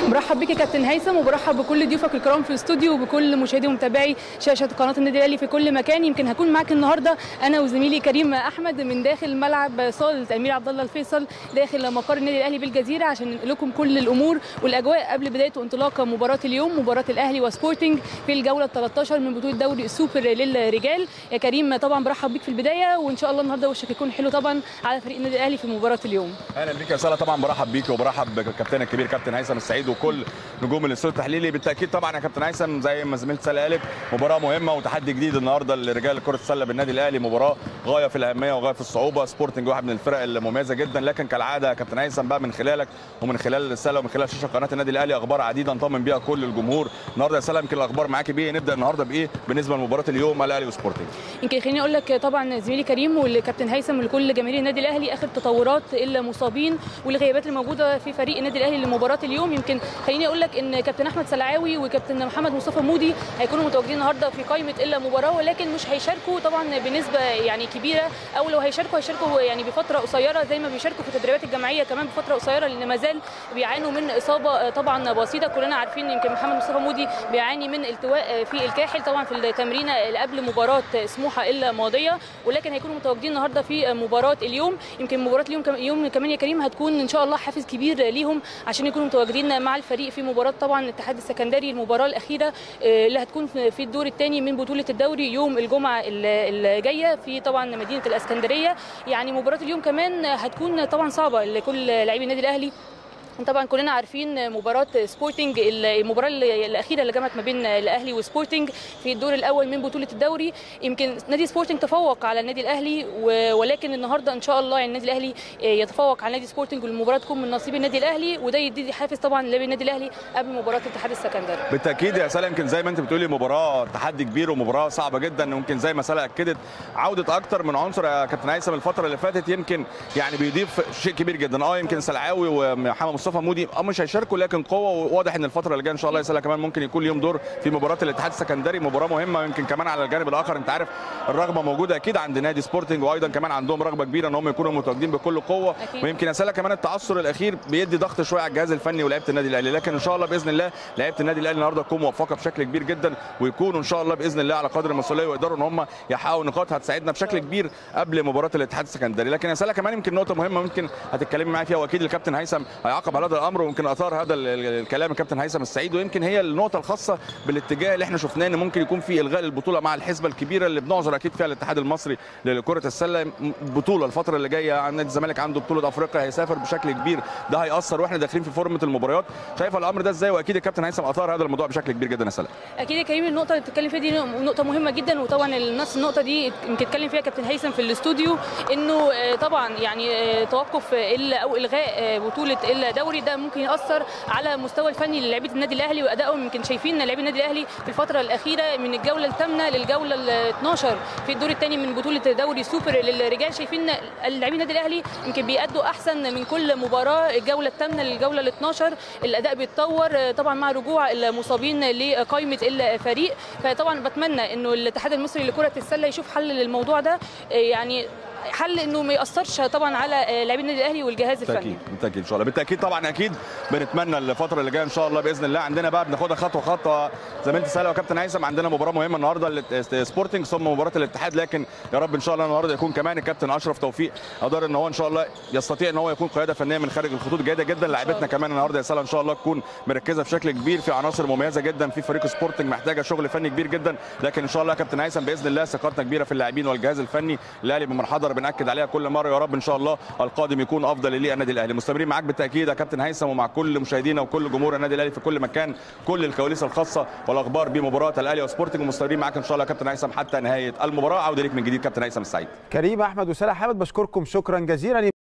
برحب بك يا كابتن هيثم وبرحب بكل ضيوفك الكرام في الاستوديو وبكل مشاهدي ومتابعي شاشه قناه النادي الاهلي في كل مكان يمكن هكون معاك النهارده انا وزميلي كريم احمد من داخل ملعب صاله الامير عبد الله الفيصل داخل مقر النادي الاهلي بالجزيره عشان ننقل لكم كل الامور والاجواء قبل بدايه وانطلاق مباراه اليوم مباراه الاهلي وسبورتنج في الجوله 13 من بطوله دوري السوبر للرجال يا كريم طبعا برحب بيك في البدايه وان شاء الله النهارده وشك يكون حلو طبعا على فريق النادي الاهلي في مباراه اليوم اهلا بيك يا سلا طبعا برحب بيك وبرحب بكابتن الكبير كابتن هيثم السعيد وكل نجوم الاستوديو التحليلي بالتاكيد طبعا يا كابتن هيثم زي ما زميلتي سلا قالت مباراه مهمه وتحدي جديد النهارده لرجال كره السله بالنادي الاهلي مباراه غايه في الاهميه وغايه في الصعوبه سبورتنج واحد من الفرق المميزه جدا لكن كالعاده يا كابتن هيثم بقى من خلالك ومن خلال السله ومن خلال شاشه قناه النادي الاهلي اخبار عديده نطمن بيها كل الجمهور النهارده يا سلا يمكن الاخبار معاكي بايه نبدا النهارده بايه بالنسبه لمباراه اليوم الاهلي وسبورتنج يمكن خليني اقول لك طبعا زميلي كريم والكابتن هيثم ولكل جماهير النادي الاهلي اخر تطورات المصابين والغيابات الموجوده في فريق النادي الاهلي لمباراه اليوم يمكن خليني اقول لك ان كابتن احمد سلعاوي وكابتن محمد مصطفى مودي هيكونوا متواجدين النهارده في قائمه الا مباراه ولكن مش هيشاركوا طبعا بنسبه يعني كبيره او لو هيشاركوا هيشاركوا يعني بفتره قصيره زي ما بيشاركوا في التدريبات الجماعيه كمان بفتره قصيره لان ما زال بيعانوا من اصابه طبعا بسيطه كلنا عارفين يمكن محمد مصطفى مودي بيعاني من التواء في الكاحل طبعا في التمرينه اللي قبل مباراه سموحه الماضيه ولكن هيكونوا متواجدين النهارده في مباراه اليوم يمكن مباراه اليوم يوم كمان يا كريم هتكون ان شاء الله حافز كبير ليهم عشان يكونوا متواجدين مع الفريق في مباراه طبعا الاتحاد السكندري المباراه الاخيره اللي هتكون في الدور الثاني من بطوله الدوري يوم الجمعه الجايه في طبعا مدينه الاسكندريه يعني مباراه اليوم كمان هتكون طبعا صعبه لكل لاعبي النادي الاهلي طبعا كلنا عارفين مباراه سبورتنج المباراه الاخيره اللي جمعت ما بين الاهلي وسبورتنج في الدور الاول من بطوله الدوري يمكن نادي سبورتنج تفوق على النادي الاهلي ولكن النهارده ان شاء الله يعني النادي الاهلي يتفوق على نادي سبورتنج والمباراه تكون من نصيب النادي الاهلي وده يدي حافز طبعا للنادي الاهلي قبل مباراه الاتحاد السكندري بالتاكيد يا سلا يمكن زي ما انت بتقولي مباراه تحدي كبير ومباراه صعبه جدا يمكن زي ما سلا اكدت عوده اكتر من عنصر يا كابتن هيثم الفتره اللي فاتت يمكن يعني بيضيف شيء كبير جدا اه يمكن سلعاوي ومحمد مصطفى مودي اه مش هيشاركوا لكن قوه وواضح ان الفتره اللي جايه ان شاء الله يسلا كمان ممكن يكون ليهم دور في مباراه الاتحاد السكندري مباراه مهمه يمكن كمان على الجانب الاخر انت عارف الرغبه موجوده اكيد عند نادي سبورتنج وايضا كمان عندهم رغبه كبيره ان هم يكونوا متواجدين بكل قوه أكيد. ويمكن يسلا كمان التعثر الاخير بيدي ضغط شويه على الجهاز الفني ولاعيبه النادي الاهلي لكن ان شاء الله باذن الله لعيبه النادي الاهلي النهارده تكون موفقه بشكل كبير جدا ويكونوا ان شاء الله باذن الله على قدر المسؤوليه ويقدروا ان هم يحققوا نقاط هتساعدنا بشكل كبير قبل مباراه الاتحاد السكندري لكن يسلا كمان يمكن نقطه مهمه ممكن هتتكلمي معايا فيها واكيد الكابتن هيثم هيعقب على هذا الامر ويمكن اثار هذا الكلام الكابتن هيثم السعيد ويمكن هي النقطه الخاصه بالاتجاه اللي احنا شفناه ان ممكن يكون في الغاء البطوله مع الحسبه الكبيره اللي بنعذر اكيد فيها الاتحاد المصري لكره السله بطوله الفتره اللي جايه نادي الزمالك عنده بطوله افريقيا هيسافر بشكل كبير ده هياثر واحنا داخلين في فورمه المباريات شايفه الامر ده ازاي واكيد الكابتن هيثم اثار هذا الموضوع بشكل كبير جدا يا سلام اكيد يا كريم النقطه اللي بتتكلم فيها دي نقطه مهمه جدا وطبعا نفس النقطه دي يمكن اتكلم فيها كابتن هيثم في الاستوديو انه طبعا يعني توقف او الغاء بطوله الدوري ده ممكن ياثر على المستوى الفني للاعيبه النادي الاهلي وادائهم يمكن شايفين لاعبي النادي الاهلي في الفتره الاخيره من الجوله الثامنه للجوله ال 12 في الدور الثاني من بطوله دوري سوبر للرجال شايفين لاعبي النادي الاهلي يمكن بيأدوا احسن من كل مباراه الجوله الثامنه للجوله ال 12 الاداء بيتطور طبعا مع رجوع المصابين لقائمه الفريق فطبعا بتمنى انه الاتحاد المصري لكره السله يشوف حل للموضوع ده يعني حل انه ما ياثرش طبعا على لاعبي النادي الاهلي والجهاز الفني بالتاكيد بالتاكيد ان شاء الله بالتاكيد طبعا اكيد بنتمنى الفتره اللي جايه ان شاء الله باذن الله عندنا بقى بناخدها خطوه خطوه زي ما انت سالة وكابتن هيثم عندنا مباراه مهمه النهارده سبورتنج ثم مباراه الاتحاد لكن يا رب ان شاء الله النهارده يكون كمان الكابتن اشرف توفيق قدر ان هو ان شاء الله يستطيع ان هو يكون قياده فنيه من خارج الخطوط جيده جدا لاعبتنا كمان النهارده يا سالة ان شاء الله تكون مركزه بشكل كبير في عناصر مميزه جدا في فريق سبورتنج محتاجه شغل فني كبير جدا لكن ان شاء الله كابتن هيثم باذن الله ثقتنا كبيره في اللاعبين والجهاز الفني الاهلي بمرحله بناكد عليها كل مره يا رب ان شاء الله القادم يكون افضل للنادي الاهلي مستمرين معاك بالتاكيد يا كابتن هيثم ومع كل مشاهدينا وكل جمهور النادي الاهلي في كل مكان كل الكواليس الخاصه والاخبار بمباراه الاهلي وسبورتنج ومستمرين معاك ان شاء الله يا كابتن هيثم حتى نهايه المباراه عوده ليك من جديد كابتن هيثم السعيد كريم احمد وسلا حامد بشكركم شكرا جزيلا